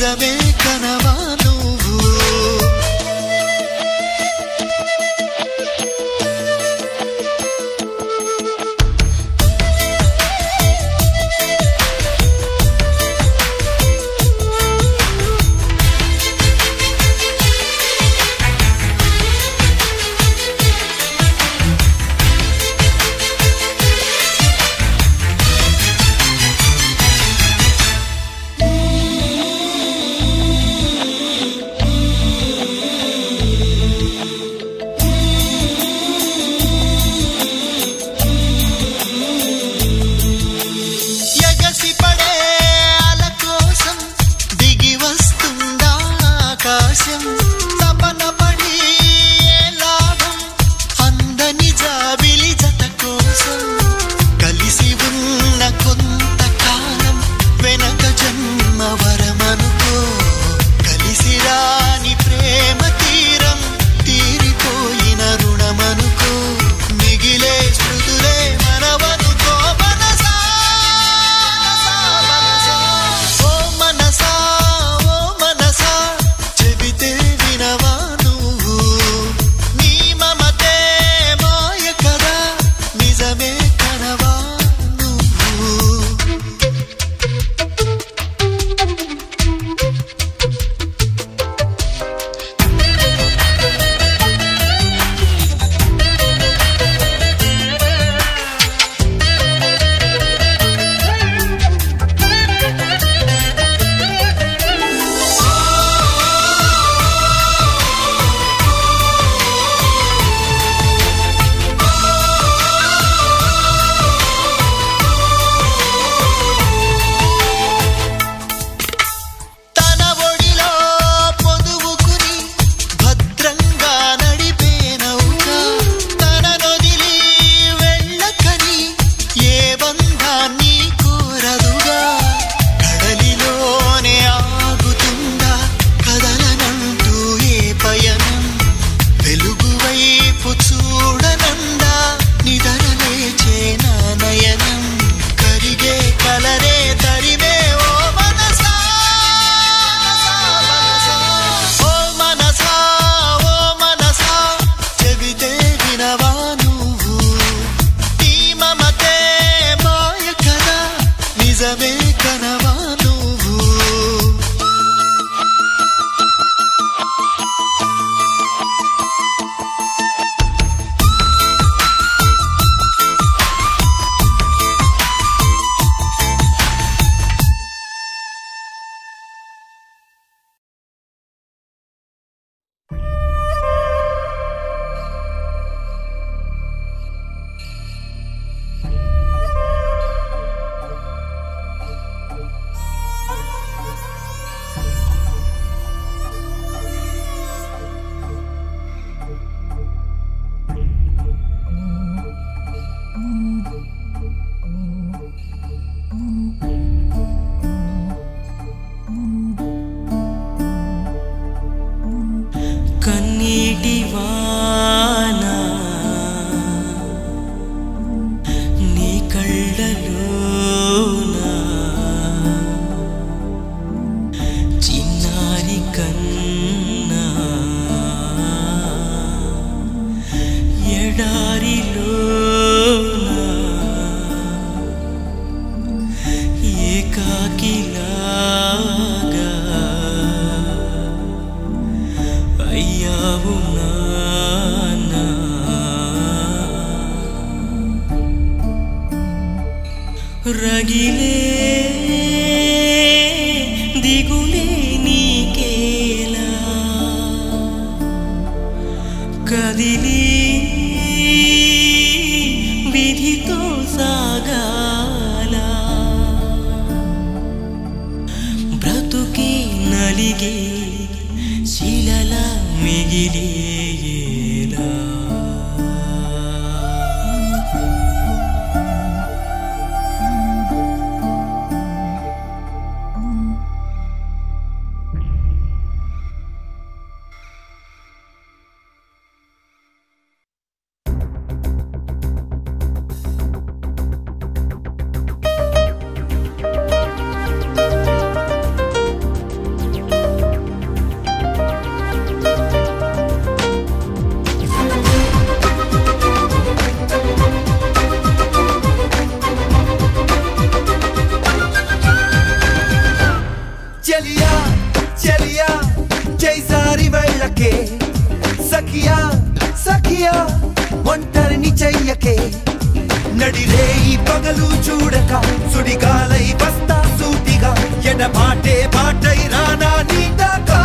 నిజమే కనవా నువ్వు ఎగసి పడే అల కోసం దిగి వస్తుందా ఆకాశం తపన పడి ఏ లాభం అందని జాబిలి జత కోసం కలిసి ఉన్న కొంతకాలం వెనక జన్మ వరమనుకో కలిసి రాని ప్రేమ తీరం తీరిపోయిన రుణమనుకో మిగిలే స్మృతులే మనవనుకో మనసా ఓ మనసా ఓ మనసా చెబితే వినవా నువ్వు నీ మమతే మాయ కదా నిజమే కనవా నువ్వు తన ఒడిలో పొదువుకుని భద్రంగా నడిపే నౌక తన నొదిలి వెళ్ళకని ఏ బంధాన్ని కోరదుగా కడలిలోనే ఆగుతుందా కదలనంటూ ఏ పయనం వెలుగు వైపు చూడనందా నిదర లేచే నా నయనం కరిగే కలరే తరిమే ఓ మనసా ఓ మనసా ఓ మనసా చెబితే వినవా నువ్వు నీ మమతే మాయ కదా నిజమే కనవా నువ్వు కన్నీటి వాన నీ కళ్ళలోన చిన్నారి కన్నా ఎడారిలోన ఏకాకిలాగా అయ్యావు నాన్నా రగిలే దిగులే నీకేలా కదిలి విధితో సాగాల బ్రతుకే నలిగే శిలల మిగిలేలా చలియా చలియా జైసారి వెళ్ళకే సఖియా సఖియా ఒంటరిని చెయ్యకే నడిరే ఈ పగలు చూడక సుడిగాలై వస్తా సూటిగా ఎడబాటే బాటై రానా నీదాకా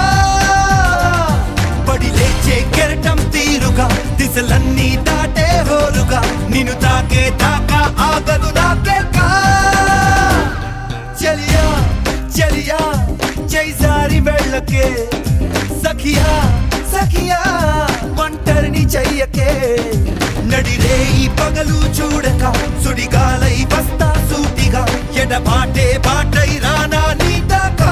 పడి లేచే కెరటం తీరుగా దిశలన్నీ దాటే హోరుగా నిన్ను తాకే తాకా ఆగదు నాకేకా చలియా చలియా జైసారి వెళ్ళకే సఖియా సఖియా ఒంటరిని చెయ్యకే నడిరే ఈ పగలు చూడక సుడిగాలై వస్తా సూటిగా ఎడబాటే బాటై రానా నీదాకా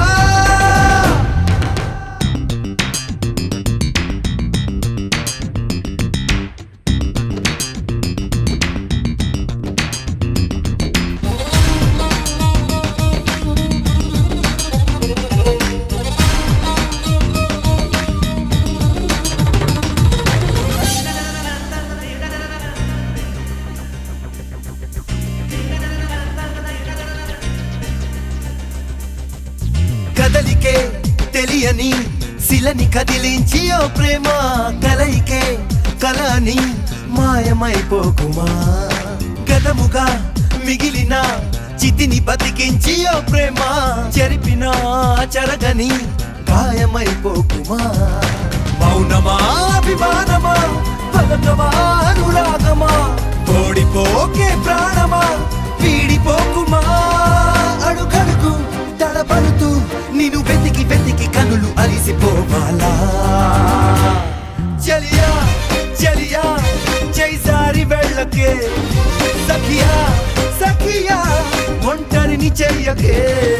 కదలికే తెలియని శిలని కదిలించి ఓ ప్రేమ కలయికే కలని మాయమైపోకుమా గతముగా మిగిలిన చితిని బతికించి ఓ ప్రేమ చెరిపిన చెరగని గాయమైపోకుమా మౌనమా అభిమానమా పలకమా అనురాగమా ఓడిపోకే ప్రాణమా వీడిపోకుమా అడుగడుగు తడబడుతూ నిన్ను వెతికి వెతికి కనులు అలిసిపోవాలా చలియా చలియా జైసారి వెళ్ళకే సఖియా సఖియా ఒంటరిని చెయ్యకే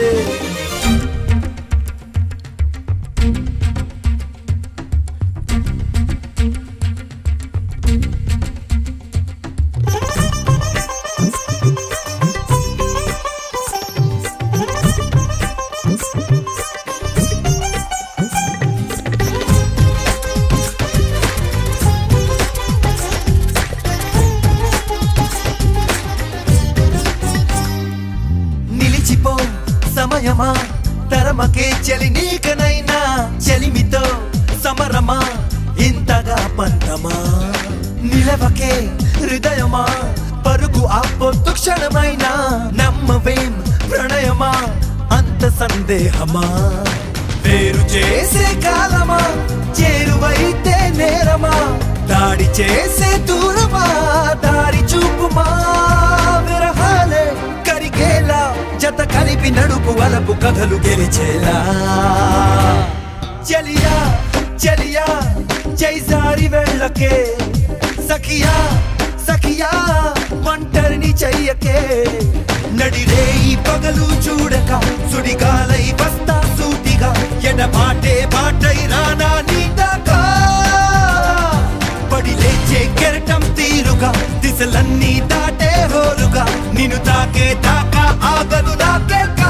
నిలిచిపో సమయమా తరమకే చలి నీకనైనా చలిమితో సమరమా ఇంతగా పంతమా నిలవకే హృదయమా పరుగు ఆపొద్దు క్షణమైనా నమ్మవేం ప్రణయమా అంత సందేహమా వేరు చేసే కాలమా చేరువైతే నేరమా దాడి చేసే దూరమా దారి చూపుమా విరహాలే కరిగేలా జత కలిపి నడుపు వలపు కథలు గెలిచేలా చలియా చలియా జైసారి వెళ్ళకే సఖియా సఖియా ఒంటరిని చెయ్యకే నడిరే ఈ పగలు చూడక సుడిగాలై వస్తా సూటిగా ఎడబాటే బాటై రానా నీదాకా పడి లేచే కెరటం తీరుగా దిశలన్నీ దాటే హోరుగా నిన్ను తాకే తాకా ఆగదు నాకేకా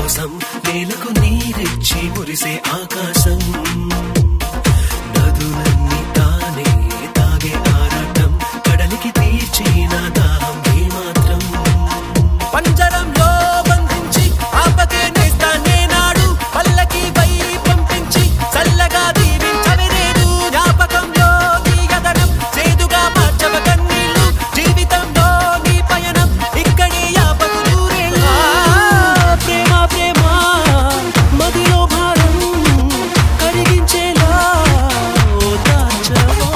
కోసం నేలకు నీరిచ్చి మురిసే ఆకాశం నదులన్నీ తానే తాగే ఆరాటం కడలికి తీర్చిన దాహం మాత్రం పంజరంలో బంధించి ఆపకే నేస్తానే నాడు పల్లకి పై పంపించి చల్లగా దీవించవి నేడు జ్ఞాపకంలో నీ గగనం చేదుగా మార్చవ కన్నీళ్ళు జీవితంలో నీ పయనం ఇక్కడే యాపకు నూరేళ్ళు ప్రేమ ప్రేమ మదిలో భారం కరిగించేలా ఓదార్చవా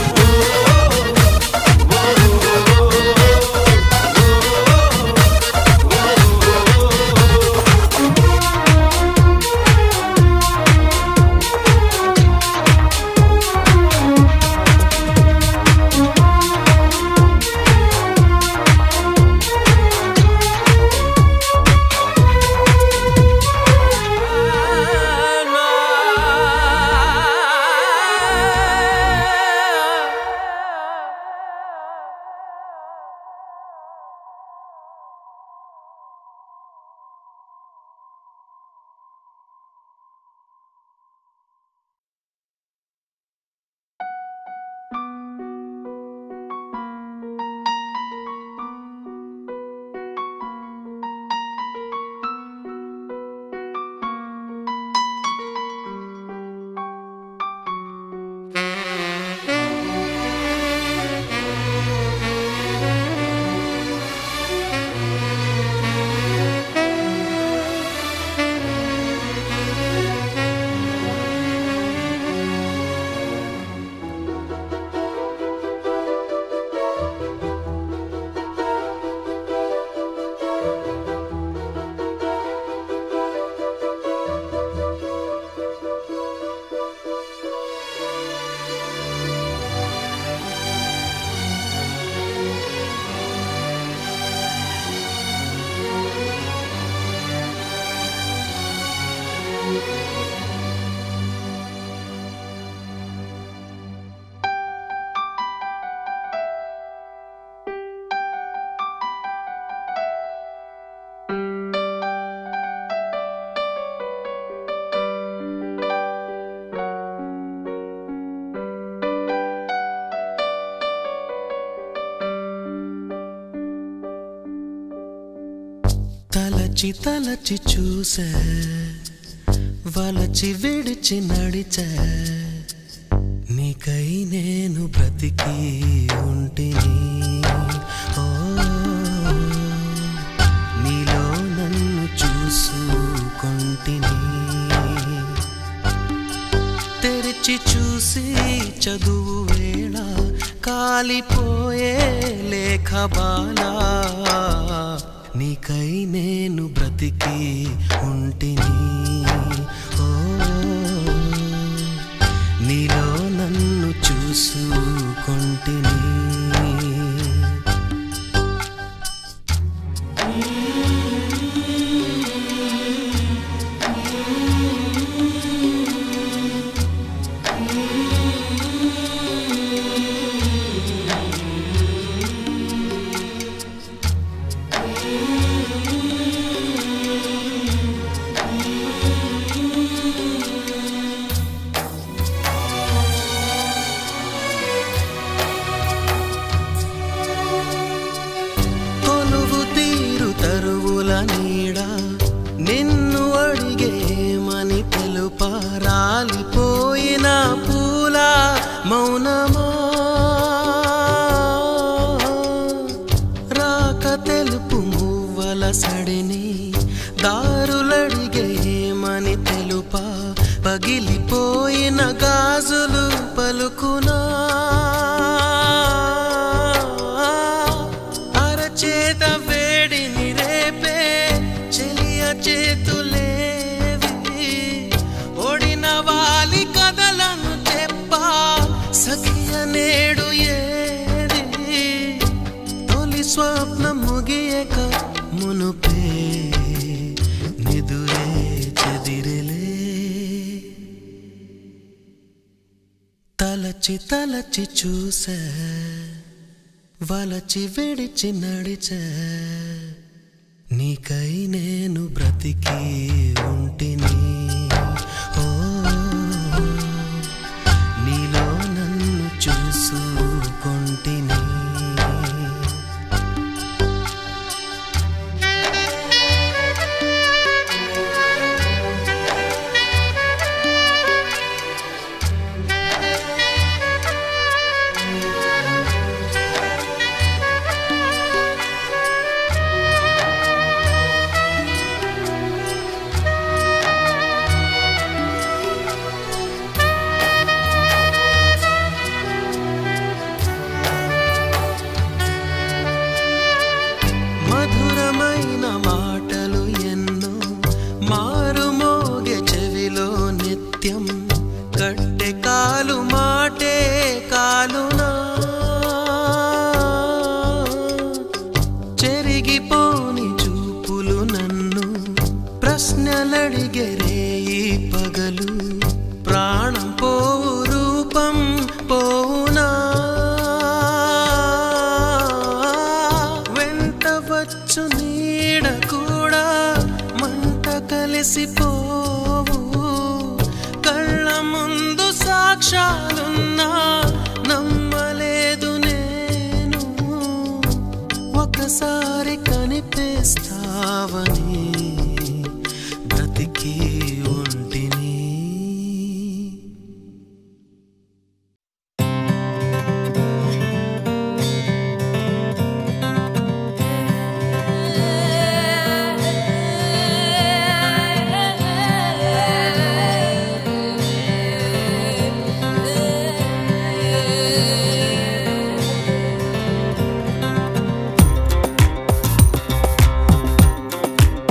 తలచి తలచి చూసే వలచి విడిచి నడిచే నీకై నేను బ్రతికి ఉంటిని ఓ నీలో నన్ను చూసుకుంటిని తెరిచి చూసి చదువు వేళ కాలిపోయే లేఖ బాలా నీకై నేను బ్రతికి ఉంటిని ఓ నీలో నన్ను చూసుకుంటిని కొలువు తీరు తరువుల నీడ నిన్ను అడిగేమని తెలుప రాలిపోయిన పూల మౌనమా రాక తెలుపు మువ్వల సడిని దారులడిగేమని తెలుప పగిలిపోయిన గాజులు పలుకునా అరచేత వేడిని రేపే చెలియ చేతులేవి ఓడిన వాలి కథలను చెప్పా సఖియ నేడు ఏది తొలి స్వప్నం ముగియక మునుపే నిదురే చెదిరిలే తలచి తలచి చూసే వలచి విడిచి నడిచే నీ నీకై నేను బ్రతికి ఉంటిని ఓ నీలో నన్ను చూసుకొంటిని మధురమైన మాటలు ఎన్నో మారుమోగే చెవిలో నిత్యం కట్టె కాలు మాటే కాలునా చెరిగిపోని చూపులు నన్ను ప్రశ్నలడిగెరే ఈ పగలు ప్రాణం పోవు రూపం పోవునా వెంట వచ్చు నీడ కూడా మంట కలిసిపోవు కళ్ళ ముందు సాక్ష్యాలున్నా నమ్మలేదు నేను ఒకసారి కనిపిస్తావని బ్రతికి ఉంటిని Thank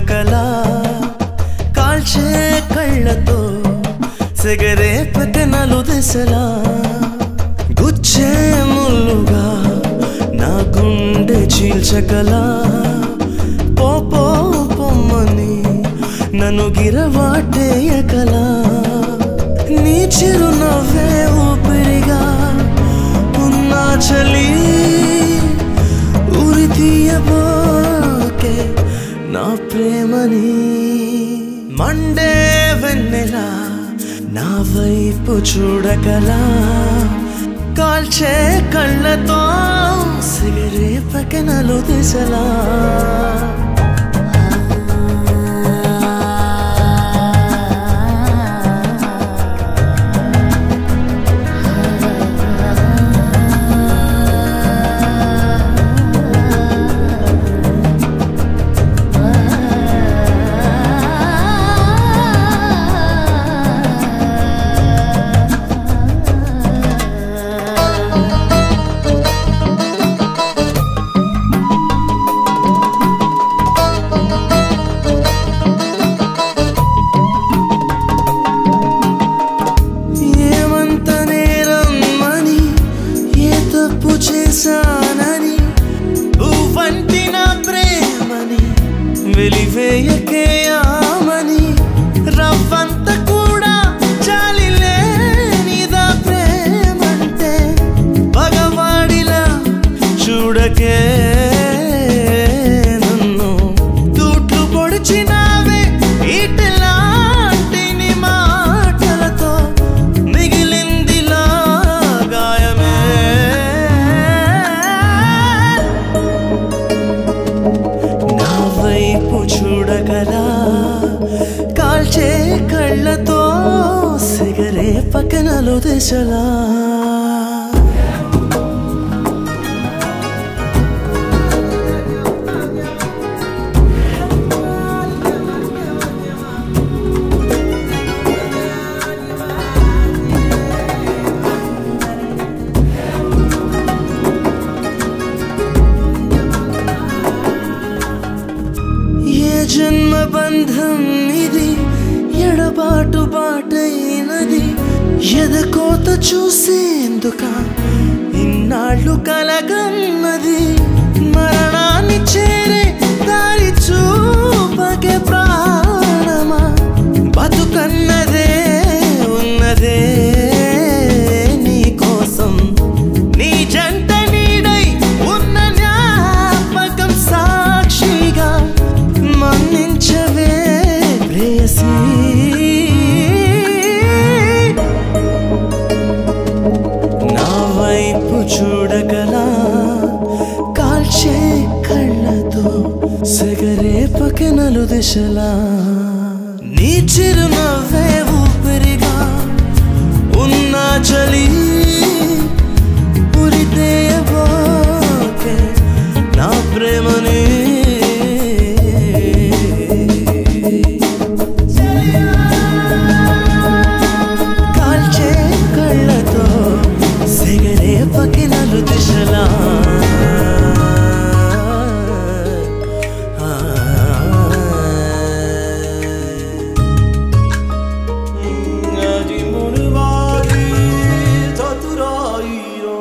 చూడకలా కాల్చే కళ్ళతో సెగరే పతనలు దిశలా గుచ్చే ముల్లుగా నా గుండె చీల్చగలా పో పో పొమ్మని నన్ను గిరవాటేయకలా నీ చిరునవ్వే ఊపిరిగా ఉన్నా చలి ఉరి తీయబోకే నా ప్రేమని మండే వెన్నెలా నా వైపు చూడగలా కాల్చే కళ్ళతో సిగరే పక్కనలు దిశలా ఏమంత నేరం అని ఏ తప్పు చేశానని నువ్వంటి నా ప్రేమని వెలివేయకే ఆమని రవ్వంత కూడా చాలి లేనిదా ప్రేమంటే పగవాడిలా చూడకే నన్ను తూట్లు పొడిచినావే ఇట్లాంటి నీ మాటలతో మిగిలిందిలా గాయమే నా వైపు చూడగలా కాల్చే కళ్ళతో సిగరే పక్కనలు దిశలా ఏ జన్మ బంధం ఇది ఎడబాటు బాటైనది ఎదకోత చూసేందుక ఇన్నాళ్ళు కలగన్నది మరణాన్ని చేరే దారి చూపకే ప్రాణమా బతుకన్నదే ఉన్నదే నీ కోసం నీ జంట నీడై ఉన్న జ్ఞాపకం సాక్షిగా మన్నించవే ప్రేయసీ నా వైపు చూడగలా కాల్చే కళ్ళతో సెగరే పక్కనలు దిశలా నీ చిరునవ్వే ఊపిరిగా ఉన్నా చలి ఉరితేయబోకే నా ప్రేమని కాల్చే కళ్ళతో సెగరే పకినలు దిశలా అది మునువాడి చతురాయిరో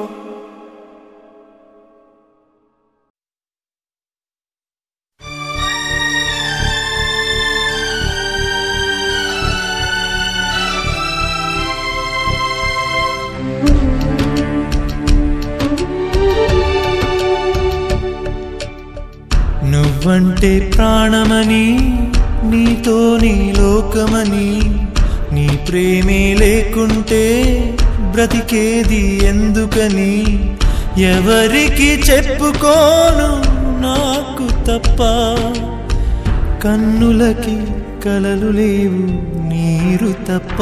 నువ్వంటే ప్రాణమని నీతో నీ లోకమని నీ ప్రేమే లేకుంటే బ్రతికేది ఎందుకని ఎవరికి చెప్పుకోను నాకు తప్ప కన్నులకి కలలు లేవు నీరు తప్ప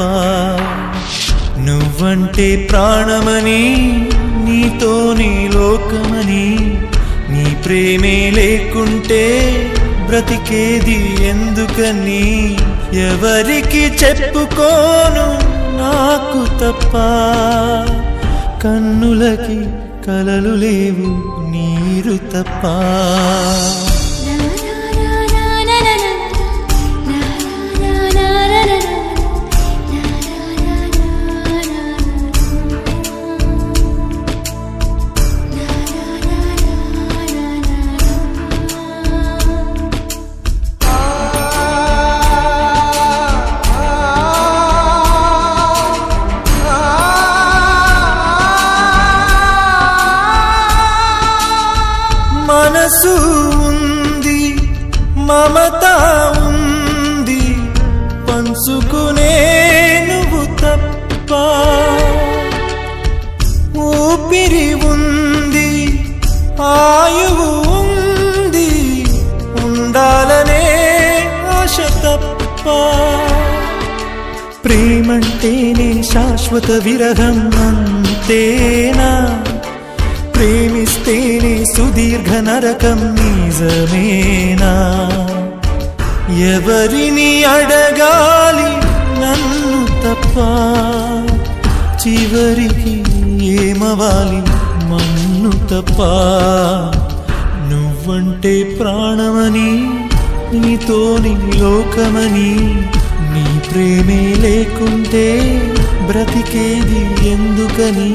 నువ్వంటే ప్రాణమని నీతో నీ లోకమని నీ ప్రేమే లేకుంటే బ్రతికేది ఎందుకని ఎవరికి చెప్పుకోను నాకు తప్ప కన్నులకి కలలు లేవు నీరు తప్ప na na na na na na మమత ఉంది పంచుకునే నువ్వు తప్ప ఊపిరి ఉంది ఆయువు ఉంది ఉండాలనే ఆశ తప్ప ప్రేమంటేనే శాశ్వత విరహం అంతేనా ప్రేమిస్తేనే సుదీర్ఘ నరకం నిజమేనా ఎవరిని అడగాలి నన్ను తప్ప చివరికి ఏమవాలి మన్ను తప్ప నువ్వంటే ప్రాణమని నీతోని లోకమని నీ ప్రేమే లేకుంటే బ్రతికేది ఎందుకని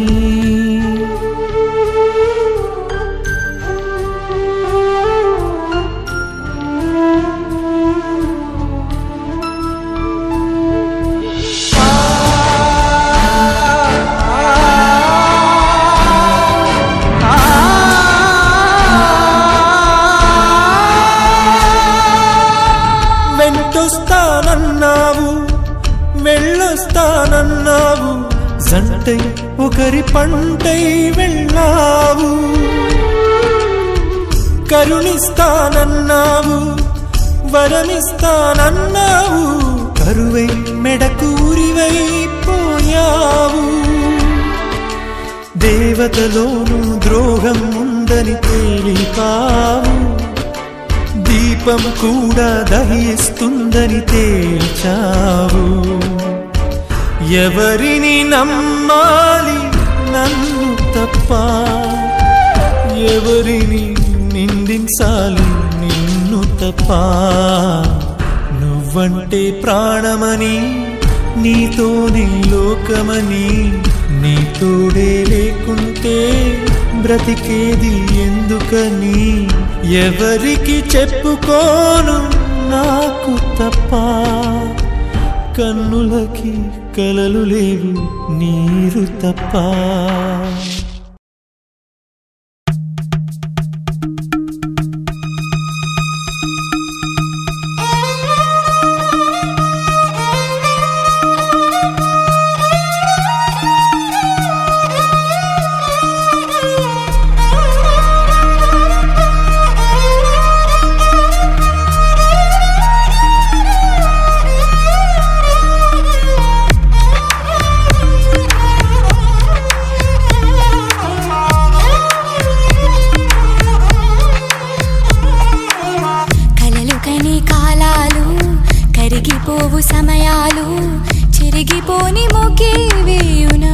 వెంటొస్తానన్నావు వెళ్ళొస్తానన్నావు జంటై ఒకరి పంటై వెళ్ళావు కరుణిస్తానన్నావు వరమిస్తానన్నావు కరువై మెడకూరివై పోయావు దేవతలోను ద్రోహం ఉందని తేలిపావు దీపం కూడా దహిస్తుందని తేల్చావు ఎవరిని నమ్మాలి నన్ను తప్ప ఎవరిని నిందించాలి నిన్ను తప్ప నువ్వంటే ప్రాణమని నీతోనే లోకమని నీ తోడే లేకుంటే బ్రతికేది ఎందుకని ఎవరికి చెప్పుకోను నాకు తప్ప కన్నులకి కలలు లేవు నీరు తప్ప కలలు కని కాలాలు కరిగిపోవు సమయాలు చెరిగిపోని మొగే వేయునా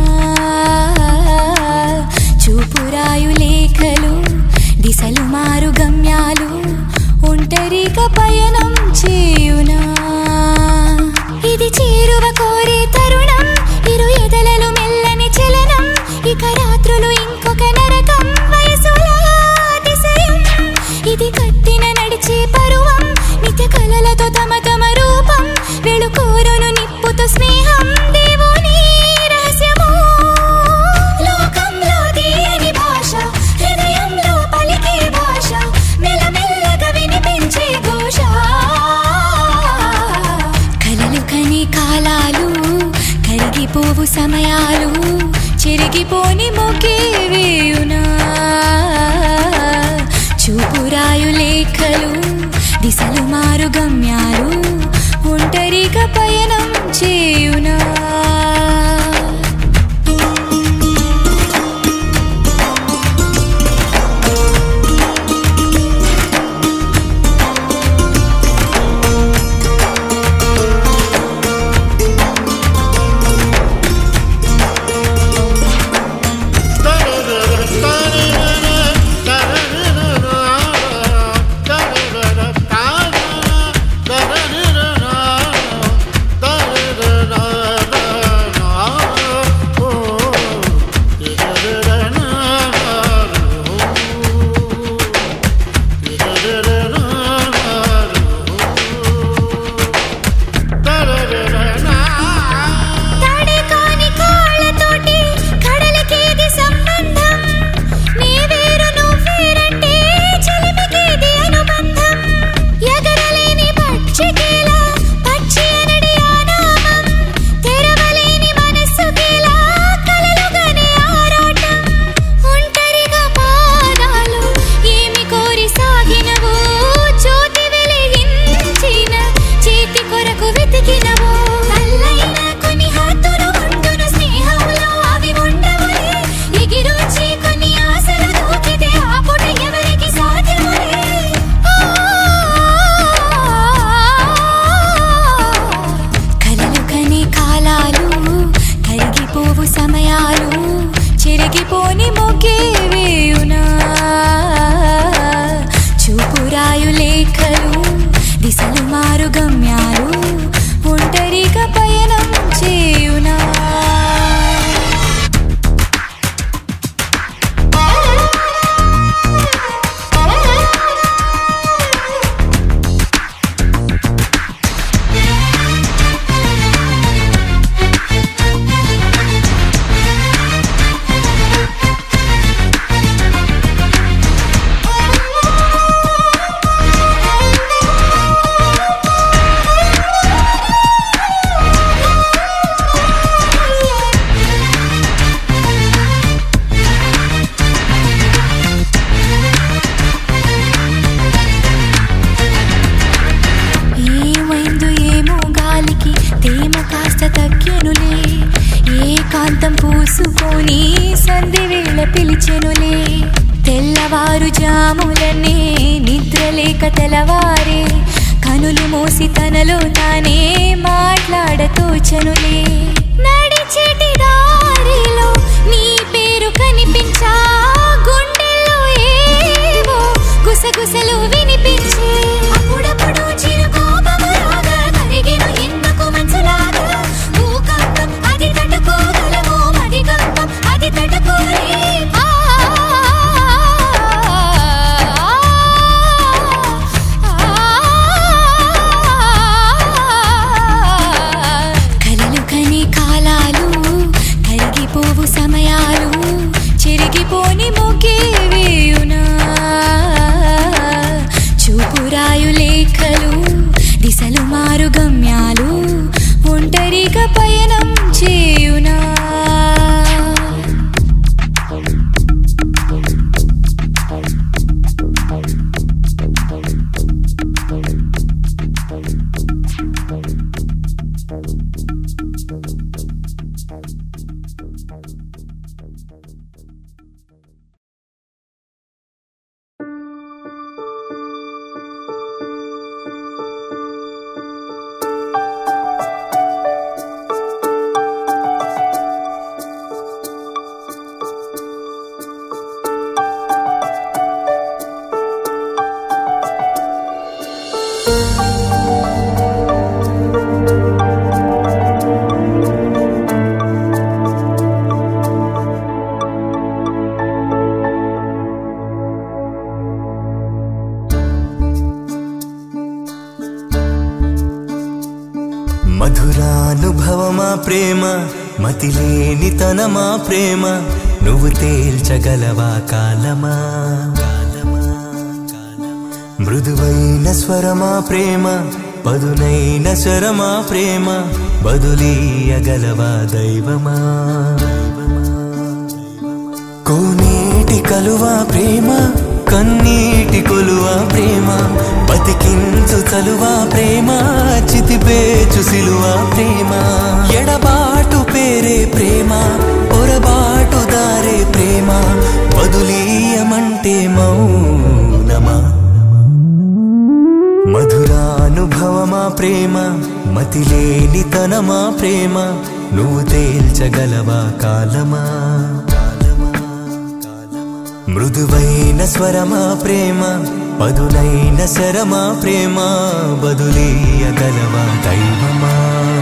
చూపురాయు లేఖలు దిశలు మారు గమ్యాలు ఒంటరిగా పయనం చేయునా ఇది చేరువ కోరే తరుణం ఇరు ఎదలలో మెల్లని చలనం ఇక రాత్రులు ఇంకొక నరకం వయసుల అతిశయం ఇది కట్టిన నడిచే పరువం నిత్య కలలతో తమ తమ రూపం వెళుకోరును నిప్పుతో స్నేహం దేవుని రహస్యము లోకంలో తీయని భాష హృదయంలో పలికే భాష మెల్లమెల్లగా వినిపించే ఘోష కలలు కని కాలాలు కరిగిపోవు సమయాలు చెరిగిపోని మొగే వేయునా చూపురాయు లేఖలు దిశలు మారు గమ్యాలు ఒంటరిగా పయనం చేయునా Da చూసుకొని సంధి వేళ పిలిచెనులే తెల్లవారు జాములనే నిద్రలేక తెల్లవారే కనులు మూసి తనలో తానే మాట్లాడతోచనులే నడిచేటి దారిలో నీ పేరు కనిపించా గుండెల్లో ఏవో గుసగుసలు వినిపించే అప్పుడప్పుడు చిరు కోపము రాగా కరిగిన ఎందుకు మనసులాగా భూకంపం అది తట్టుకోగలము మరి కంపం అది తట్టుకోలే ఆ, కలలు కని కాలాలు కరిగిపోవు సమయాలు చెరిగిపోని మొకే వేయునా చూపురాయు లేఖలు దిశలు మారు గమ్యాలు ఒంటరిగా పయనం చేయునా మధురానుభవమా ప్రేమ మతిలేని తనమా ప్రేమ నువ్వు తేల్చగలవా కాలమా మృదువైన స్వరమా ప్రేమ పదునైన స్వరమా ప్రేమ బదులీయగలవా దైవమా కోనేటి కలువా ప్రేమ కన్నీటి కొలువా ప్రేమ బతికించు చలువా ప్రేమ చితిపేచు సిలువా ప్రేమ ఎడబాటు పేరే ప్రేమ పొరబాటు దారే ప్రేమ వదులీయమంటే మౌనమా మధురానుభవమా ప్రేమ మతిలేని తనమా ప్రేమ నువ్వు తేల్చగలవా కాలమా మృదువైన స్వరమా ప్రేమ పదునైన శరమా ప్రేమ బదులీయగలవా దైవమా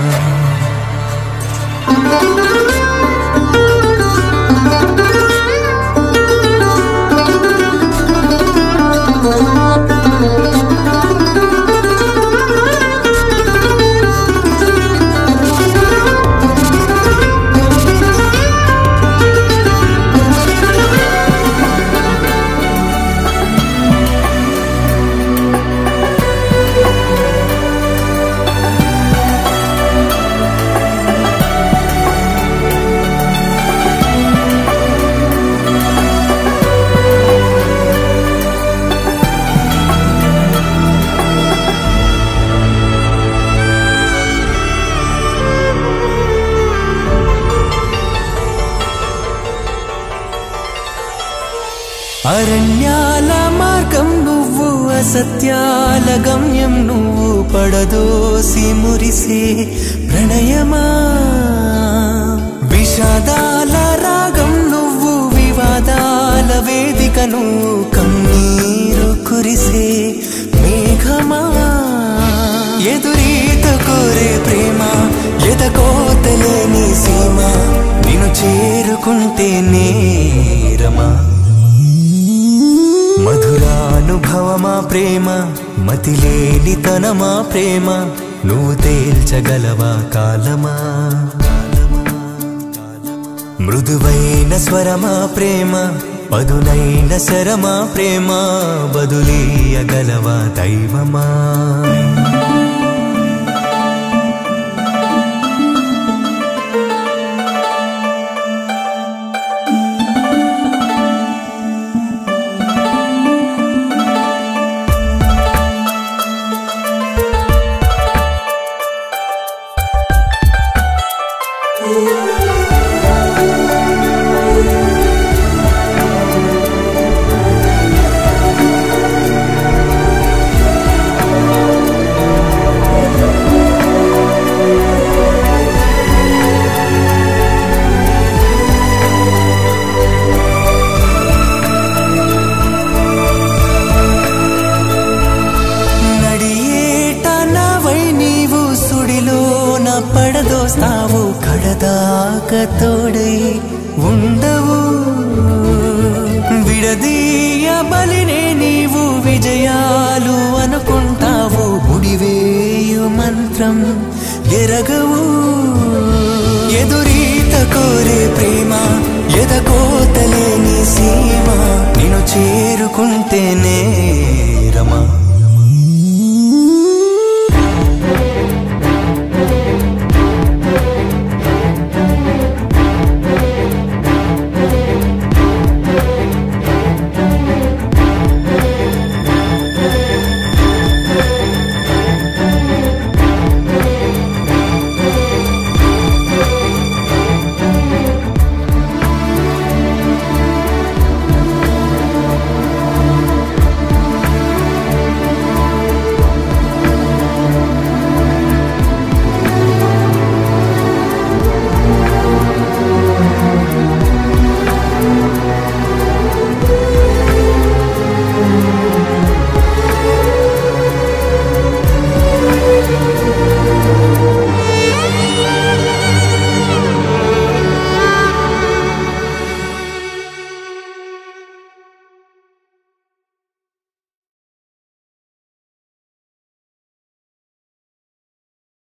అరణ్యాల మార్గం నువ్వు అసత్యాల గమ్యం నువ్వు పడదోసి మురిసే ప్రణయమా విషాదాల రాగం నువ్వు వివాదాల వేదిక నువ్వు కన్నీరు కురిసే మేఘమా ఎదురీత కోరే ప్రేమ ఎదకోతలేని సీమ నిన్ను చేరుకుంటే నేరమా మధురానుభవమా ప్రేమ మతిలేని తనమా ప్రేమ నువ్వు తేల్చగలవా కాలమా మృదువైన స్వరమా ప్రేమ పదునైన శరమా ప్రేమ బదులీయగలవా దైవమా పడదోస్తావు కడదాక తోడై ఉండవు విడదీయబలినే నీవు విజయాలు అనుకుంటావు ముడివేయు మంత్రం ఎరగవు ఎదురీత కోరే ప్రేమ ఎదకోతలేని సీమ నిన్ను చేరుకుంటేనే రమా